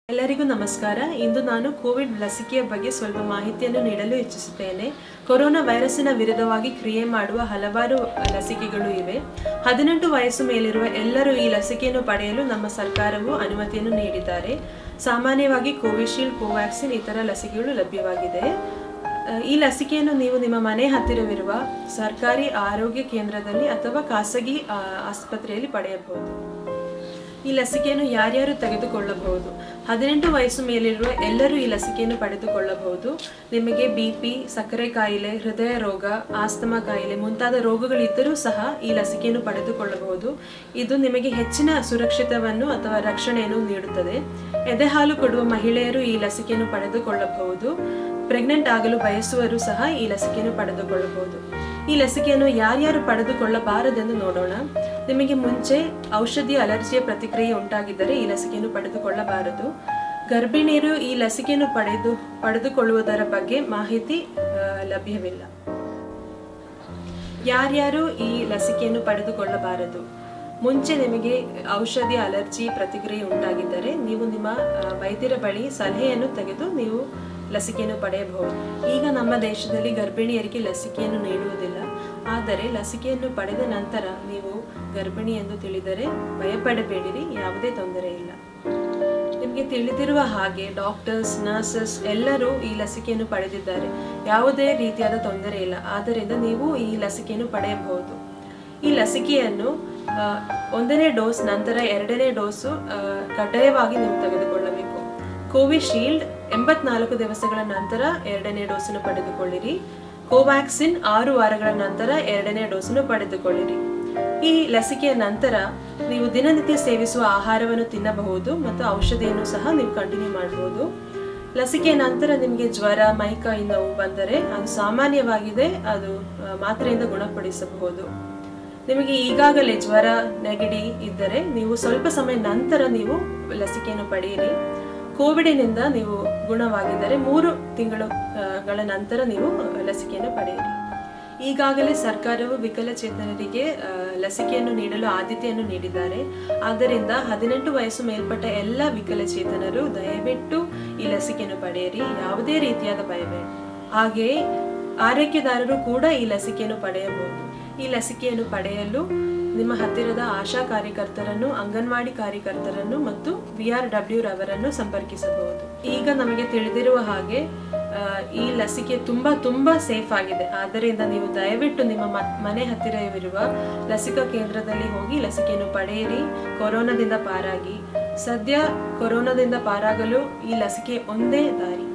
ಎಲ್ಲರಿಗೂ ನಮಸ್ಕಾರ ಇಂದು ನಾನು ಕೋವಿಡ್ ಲಸಿಕೆಯ ಬಗ್ಗೆ ಸ್ವಲ್ಪ ಮಾಹಿತಿಯನ್ನು ನೀಡಲು ಇಚ್ಛಿಸುತ್ತೇನೆ ಕೊರೋನಾ ವೈರಸ್ಸಿನ ವಿರುದ್ಧವಾಗಿ ಕ್ರಿಯೆ ಮಾಡುವ ಹಲವಾರು ಲಸಿಕೆಗಳು ಇವೆ ಹದಿನೆಂಟು ವಯಸ್ಸು ಮೇಲಿರುವ ಎಲ್ಲರೂ ಈ ಲಸಿಕೆಯನ್ನು ಪಡೆಯಲು ನಮ್ಮ ಸರ್ಕಾರವು ಅನುಮತಿಯನ್ನು ನೀಡಿದ್ದಾರೆ ಸಾಮಾನ್ಯವಾಗಿ ಕೋವಿಶೀಲ್ಡ್ ಕೋವ್ಯಾಕ್ಸಿನ್ ಇತರ ಲಸಿಕೆಗಳು ಲಭ್ಯವಾಗಿದೆ ಅಹ್, ಈ ಲಸಿಕೆಯನ್ನು ನೀವು ನಿಮ್ಮ ಮನೆ ಹತ್ತಿರವಿರುವ ಸರ್ಕಾರಿ ಆರೋಗ್ಯ ಕೇಂದ್ರದಲ್ಲಿ ಅಥವಾ ಖಾಸಗಿ ಆ, ಆಸ್ಪತ್ರೆಯಲ್ಲಿ ಪಡೆಯಬಹುದು ಈ ಲಸಿಕೆಯನ್ನು ಯಾರ್ಯಾರು ತೆಗೆದುಕೊಳ್ಳಬಹುದು ಹದಿನೆಂಟು ವಯಸ್ಸು ಮೇಲಿರುವ ಎಲ್ಲರೂ ಈ ಲಸಿಕೆಯನ್ನು ಪಡೆದುಕೊಳ್ಳಬಹುದು ನಿಮಗೆ ಬಿ ಪಿ ಸಕ್ಕರೆ ಕಾಯಿಲೆ ಹೃದಯ ರೋಗ ಆಸ್ತಮಾ ಕಾಯಿಲೆ ಮುಂತಾದ ರೋಗಗಳಿದ್ದರೂ ಸಹ ಈ ಲಸಿಕೆಯನ್ನು ಪಡೆದುಕೊಳ್ಳಬಹುದು ಇದು ನಿಮಗೆ ಹೆಚ್ಚಿನ ಸುರಕ್ಷಿತವನ್ನು ಅಥವಾ ರಕ್ಷಣೆಯನ್ನು ನೀಡುತ್ತದೆ ಎದೆಹಾಲು ಕೊಡುವ ಮಹಿಳೆಯರು ಈ ಲಸಿಕೆಯನ್ನು ಪಡೆದುಕೊಳ್ಳಬಹುದು ಪ್ರೆಗ್ನೆಂಟ್ ಆಗಲು ಬಯಸುವರು ಸಹ ಈ ಲಸಿಕೆಯನ್ನು ಪಡೆದುಕೊಳ್ಳಬಹುದು ಈ ಲಸಿಕೆಯನ್ನು ಯಾರ್ಯಾರು ಪಡೆದುಕೊಳ್ಳಬಾರದೆಂದು ನೋಡೋಣ ನಿಮಗೆ ಮುಂಚೆ ಔಷಧಿಯ ಅಲರ್ಜಿಯ ಪ್ರತಿಕ್ರಿಯೆ ಉಂಟಾಗಿದ್ದರೆ ಈ ಲಸಿಕೆಯನ್ನು ಪಡೆದುಕೊಳ್ಳಬಾರದು ಗರ್ಭಿಣಿಯರು ಈ ಲಸಿಕೆಯನ್ನು ಪಡೆದು ಪಡೆದುಕೊಳ್ಳುವುದರ ಬಗ್ಗೆ ಮಾಹಿತಿ ಆ, ಲಭ್ಯವಿಲ್ಲ ಯಾರ್ಯಾರು ಈ ಲಸಿಕೆಯನ್ನು ಪಡೆದುಕೊಳ್ಳಬಾರದು ಮುಂಚೆ ನಿಮಗೆ ಔಷಧಿ ಅಲರ್ಜಿ ಪ್ರತಿಕ್ರಿಯೆ ಉಂಟಾಗಿದ್ದರೆ ನೀವು ನಿಮ್ಮ ಆ, ವೈದ್ಯರ ಬಳಿ ಸಲಹೆಯನ್ನು ತೆಗೆದು ನೀವು ಲಸಿಕೆಯನ್ನು ಪಡೆಯಬಹುದು ಈಗ ನಮ್ಮ ದೇಶದಲ್ಲಿ ಗರ್ಭಿಣಿಯರಿಗೆ ಲಸಿಕೆಯನ್ನು ನೀಡುವುದಿಲ್ಲ ಆದರೆ ಲಸಿಕೆಯನ್ನು ಪಡೆದ ನಂತರ ನೀವು ಗರ್ಭಿಣಿ ಎಂದು ತಿಳಿದರೆ ಭಯಪಡಬೇಡಿರಿ ಯಾವುದೇ ತೊಂದರೆ ಇಲ್ಲ ನಿಮಗೆ ತಿಳಿದಿರುವ ಹಾಗೆ ಡಾಕ್ಟರ್ಸ್ ನರ್ಸಸ್ ಎಲ್ಲರೂ ಈ ಲಸಿಕೆಯನ್ನು ಪಡೆದಿದ್ದಾರೆ ಯಾವುದೇ ರೀತಿಯಾದ ತೊಂದರೆ ಇಲ್ಲ ಆದ್ದರಿಂದ ನೀವು ಈ ಲಸಿಕೆಯನ್ನು ಪಡೆಯಬಹುದು ಈ ಲಸಿಕೆಯನ್ನು ಆ, ಒಂದನೇ ಡೋಸ್ ನಂತರ ಎರಡನೇ ಡೋಸು ಆ, ಕಡ್ಡಾಯವಾಗಿ ನೀವು ತೆಗೆದುಕೊಳ್ಳಬೇಕು ಕೋವಿಶೀಲ್ಡ್ ಎಂಬತ್ನಾಲ್ಕು ದಿವಸಗಳ ನಂತರ ಎರಡನೇ ಡೋಸನ್ನು ಪಡೆದುಕೊಳ್ಳಿರಿ ಕೋವ್ಯಾಕ್ಸಿನ್ ಆರು ವಾರಗಳ ನಂತರ ಎರಡನೇ ಡೋಸನ್ನು ಪಡೆದುಕೊಳ್ಳಿರಿ ಈ ಲಸಿಕೆಯ ನಂತರ ನೀವು ದಿನನಿತ್ಯ ಸೇವಿಸುವ ಆಹಾರವನ್ನು ತಿನ್ನಬಹುದು ಮತ್ತು ಔಷಧಿಯನ್ನು ಸಹ ನೀವು ಕಂಟಿನ್ಯೂ ಮಾಡಬಹುದು ಲಸಿಕೆಯ ನಂತರ ನಿಮಗೆ ಜ್ವರ ಮೈಕೈ ನೋವು ಬಂದರೆ ಅದು ಸಾಮಾನ್ಯವಾಗಿದೆ ಅದು ಆ, ಮಾತ್ರೆಯಿಂದ ಗುಣಪಡಿಸಬಹುದು ನಿಮಗೆ ಈಗಾಗಲೇ ಜ್ವರ ನೆಗಡಿ ಇದ್ದರೆ ನೀವು ಸ್ವಲ್ಪ ಸಮಯ ನಂತರ ನೀವು ಲಸಿಕೆಯನ್ನು ಪಡೆಯಿರಿ ಕೋವಿಡಿನಿಂದ ನೀವು ಗುಣವಾಗಿದ್ದರೆ ಮೂರು ತಿಂಗಳುಗಳ ನಂತರ ನೀವು ಲಸಿಕೆಯನ್ನು ಪಡೆಯಿರಿ ಈಗಾಗಲೇ ಸರ್ಕಾರವು ವಿಕಲಚೇತನರಿಗೆ ಆ, ಲಸಿಕೆಯನ್ನು ನೀಡಲು ಆದ್ಯತೆಯನ್ನು ನೀಡಿದ್ದಾರೆ ಆದ್ದರಿಂದ ಹದಿನೆಂಟು ವಯಸ್ಸು ಮೇಲ್ಪಟ್ಟ ಎಲ್ಲ ವಿಕಲಚೇತನರು ದಯವಿಟ್ಟು ಈ ಲಸಿಕೆಯನ್ನು ಪಡೆಯಿರಿ ಯಾವುದೇ ರೀತಿಯಾದ ಭಯಬೇಡ ಹಾಗೆಯೇ ಆರೈಕೆದಾರರು ಕೂಡ ಈ ಲಸಿಕೆಯನ್ನು ಪಡೆಯಬಹುದು ಈ ಲಸಿಕೆಯನ್ನು ಪಡೆಯಲು ನಿಮ್ಮ ಹತ್ತಿರದ ಆಶಾ ಕಾರ್ಯಕರ್ತರನ್ನು ಅಂಗನವಾಡಿ ಕಾರ್ಯಕರ್ತರನ್ನು ಮತ್ತು ವಿ ಆರ್ ಡಬ್ಲ್ಯೂ ರವರನ್ನು ಸಂಪರ್ಕಿಸಬಹುದು ಈಗ ನಮಗೆ ತಿಳಿದಿರುವ ಹಾಗೆ ಆ, ಈ ಲಸಿಕೆ ತುಂಬಾ ತುಂಬಾ ಸೇಫ್ ಆಗಿದೆ ಆದ್ದರಿಂದ ನೀವು ದಯವಿಟ್ಟು ನಿಮ್ಮ ಮ- ಮನೆ ಹತ್ತಿರವಿರುವ ಲಸಿಕಾ ಕೇಂದ್ರದಲ್ಲಿ ಹೋಗಿ ಲಸಿಕೆಯನ್ನು ಪಡೆಯಿರಿ ಕೊರೋನಾದಿಂದ ಪಾರಾಗಿ ಸದ್ಯ ಕೊರೋನಾದಿಂದ ಪಾರಾಗಲು ಈ ಲಸಿಕೆ ಒಂದೇ ದಾರಿ